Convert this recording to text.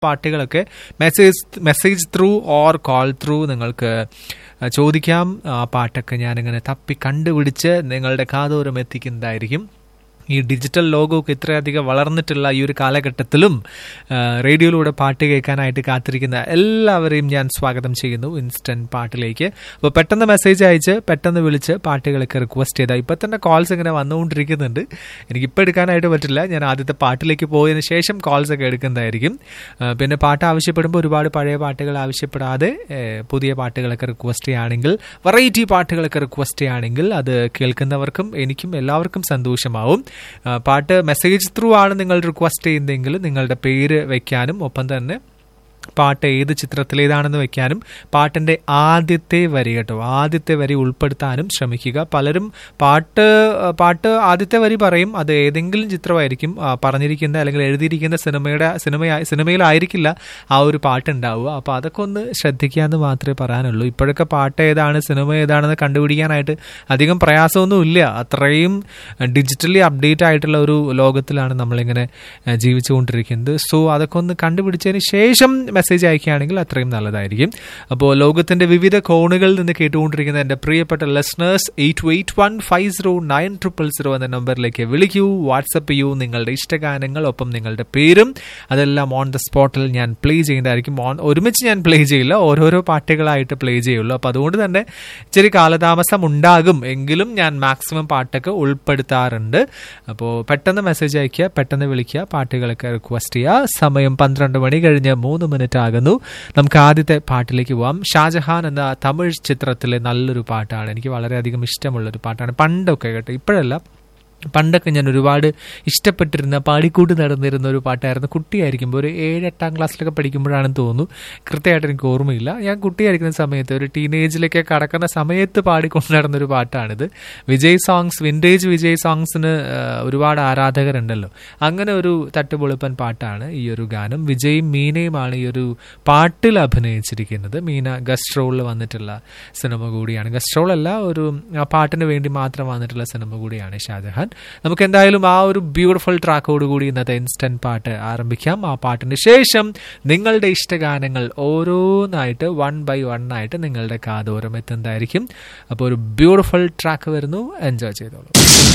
പാട്ടുകളൊക്കെ message message through or call through നിങ്ങൾക്ക് ചോദിക്കാം ആ പാട്ടൊക്കെ ഞാനിങ്ങനെ തപ്പി കണ്ടുപിടിച്ച് നിങ്ങളുടെ കാതോരം എത്തിക്കുന്നതായിരിക്കും ഈ ഡിജിറ്റൽ ലോകമൊക്കെ ഇത്രയധികം വളർന്നിട്ടുള്ള ഈ ഒരു കാലഘട്ടത്തിലും റേഡിയോയിലൂടെ പാട്ട് കേൾക്കാനായിട്ട് കാത്തിരിക്കുന്ന എല്ലാവരെയും ഞാൻ സ്വാഗതം ചെയ്യുന്നു ഇൻസ്റ്റന്റ് പാട്ടിലേക്ക് അപ്പോൾ പെട്ടെന്ന് മെസ്സേജ് അയച്ച് പെട്ടെന്ന് വിളിച്ച് പാട്ടുകളൊക്കെ റിക്വസ്റ്റ് ചെയ്താൽ ഇപ്പം തന്നെ കോൾസ് ഇങ്ങനെ വന്നുകൊണ്ടിരിക്കുന്നുണ്ട് എനിക്കിപ്പോൾ എടുക്കാനായിട്ട് പറ്റില്ല ഞാൻ ആദ്യത്തെ പാട്ടിലേക്ക് പോയതിന് ശേഷം കോൾസ് ഒക്കെ എടുക്കുന്നതായിരിക്കും പിന്നെ പാട്ട് ആവശ്യപ്പെടുമ്പോൾ ഒരുപാട് പഴയ പാട്ടുകൾ ആവശ്യപ്പെടാതെ പുതിയ പാട്ടുകളൊക്കെ റിക്വസ്റ്റ് ചെയ്യുകയാണെങ്കിൽ വെറൈറ്റി പാട്ടുകളൊക്കെ റിക്വസ്റ്റ് ചെയ്യുകയാണെങ്കിൽ അത് കേൾക്കുന്നവർക്കും എനിക്കും എല്ലാവർക്കും സന്തോഷമാവും പാട്ട് മെസ്സേജ് ത്രൂ ആണ് നിങ്ങൾ റിക്വസ്റ്റ് ചെയ്യുന്നതെങ്കിൽ നിങ്ങളുടെ പേര് വെക്കാനും ഒപ്പം തന്നെ പാട്ട് ഏത് ചിത്രത്തിലേതാണെന്ന് വെക്കാനും പാട്ടിൻ്റെ ആദ്യത്തെ വരി കേട്ടോ ആദ്യത്തെ വരി ഉൾപ്പെടുത്താനും ശ്രമിക്കുക പലരും പാട്ട് പാട്ട് ആദ്യത്തെ വരി പറയും അത് ഏതെങ്കിലും ചിത്രമായിരിക്കും പറഞ്ഞിരിക്കുന്ന അല്ലെങ്കിൽ എഴുതിയിരിക്കുന്ന സിനിമയുടെ സിനിമ സിനിമയിലായിരിക്കില്ല ആ ഒരു പാട്ട് ഉണ്ടാവുക അപ്പോൾ അതൊക്കെ ഒന്ന് ശ്രദ്ധിക്കുക എന്ന് മാത്രമേ പറയാനുള്ളൂ ഇപ്പോഴൊക്കെ പാട്ട് ഏതാണ് സിനിമ ഏതാണെന്ന് കണ്ടുപിടിക്കാനായിട്ട് അധികം പ്രയാസമൊന്നുമില്ല അത്രയും ഡിജിറ്റലി അപ്ഡേറ്റ് ആയിട്ടുള്ള ഒരു ലോകത്തിലാണ് നമ്മളിങ്ങനെ ജീവിച്ചുകൊണ്ടിരിക്കുന്നത് സോ അതൊക്കെ ഒന്ന് കണ്ടുപിടിച്ചതിന് ശേഷം മെസ്സേജ് അയക്കുകയാണെങ്കിൽ അത്രയും നല്ലതായിരിക്കും അപ്പോൾ ലോകത്തിന്റെ വിവിധ കോണുകളിൽ നിന്ന് കേട്ടുകൊണ്ടിരിക്കുന്ന എൻ്റെ പ്രിയപ്പെട്ട listeners eight eight one five zero nine triple zero എന്ന നമ്പറിലേക്ക് വിളിക്കൂ വാട്സപ്പ് ചെയ്യൂ നിങ്ങളുടെ ഇഷ്ടഗാനങ്ങൾ ഒപ്പം നിങ്ങളുടെ പേരും അതെല്ലാം ഓൺ ദ സ്പോട്ടിൽ ഞാൻ പ്ലേ ചെയ്യുന്നതായിരിക്കും ഓൺ ഒരുമിച്ച് ഞാൻ പ്ലേ ചെയ്യില്ല ഓരോരോ പാട്ടുകളായിട്ട് പ്ലേ ചെയ്യുള്ളൂ അപ്പോൾ അതുകൊണ്ട് തന്നെ ഇച്ചിരി കാലതാമസം ഉണ്ടാകും എങ്കിലും ഞാൻ മാക്സിമം പാട്ടൊക്കെ ഉൾപ്പെടുത്താറുണ്ട് അപ്പോൾ പെട്ടെന്ന് മെസ്സേജ് അയയ്ക്കുക പെട്ടെന്ന് വിളിക്കുക പാട്ടുകളൊക്കെ റിക്വസ്റ്റ് ചെയ്യുക സമയം പന്ത്രണ്ട് മണി കഴിഞ്ഞ് മൂന്ന് മിനിറ്റ് ആകുന്നു നമുക്ക് ആദ്യത്തെ പാട്ടിലേക്ക് പോവാം ഷാജഹാൻ എന്ന തമിഴ് ചിത്രത്തിലെ നല്ലൊരു പാട്ടാണ് എനിക്ക് വളരെയധികം ഇഷ്ടമുള്ളൊരു പാട്ടാണ് പണ്ടൊക്കെ കേട്ടോ ഇപ്പോഴല്ല പണ്ടൊക്കെ ഞാൻ ഒരുപാട് ഇഷ്ടപ്പെട്ടിരുന്ന പാടിക്കൂട്ട് നടന്നിരുന്ന ഒരു പാട്ടായിരുന്നു കുട്ടിയായിരിക്കുമ്പോൾ ഒരു ഏഴ് എട്ടാം ക്ലാസ്സിലൊക്കെ പഠിക്കുമ്പോഴാണെന്ന് തോന്നുന്നു കൃത്യമായിട്ട് എനിക്ക് ഓർമ്മയില്ല ഞാൻ കുട്ടിയായിരിക്കുന്ന സമയത്ത് ഒരു ടീനേജിലേക്ക് കടക്കുന്ന സമയത്ത് പാടിക്കൊണ്ട് നടന്നൊരു പാട്ടാണിത് വിജയ് സോങ്സ് വിൻറ്റേജ് വിജയ് സോങ്സിന് ഒരുപാട് ആരാധകരുണ്ടല്ലോ അങ്ങനെ ഒരു തട്ടുപൊളിപ്പൻ പാട്ടാണ് ഈ ഒരു ഗാനം വിജയും മീനയുമാണ് ഈ ഒരു പാട്ടിൽ അഭിനയിച്ചിരിക്കുന്നത് മീന ഗസ്റ്റ് റോളിൽ വന്നിട്ടുള്ള സിനിമ കൂടിയാണ് ഗസ്റ്റ് റോൾ അല്ല ഒരു പാട്ടിന് വേണ്ടി മാത്രം വന്നിട്ടുള്ള സിനിമ കൂടിയാണ് ഷാജഹാൻ നമുക്ക് എന്തായാലും ആ ഒരു ബ്യൂട്ടിഫുൾ ട്രാക്കോട് കൂടി ഇന്നത്തെ ഇൻസ്റ്റന്റ് പാട്ട് ആരംഭിക്കാം ആ പാട്ടിന് ശേഷം നിങ്ങളുടെ ഇഷ്ടഗാനങ്ങൾ ഓരോന്നായിട്ട് വൺ ബൈ വൺ ആയിട്ട് നിങ്ങളുടെ കാതോരം എത്തുന്നതായിരിക്കും അപ്പോൾ ഒരു ബ്യൂട്ടിഫുൾ ട്രാക്ക് വരുന്നു എൻജോയ് ചെയ്തോളൂ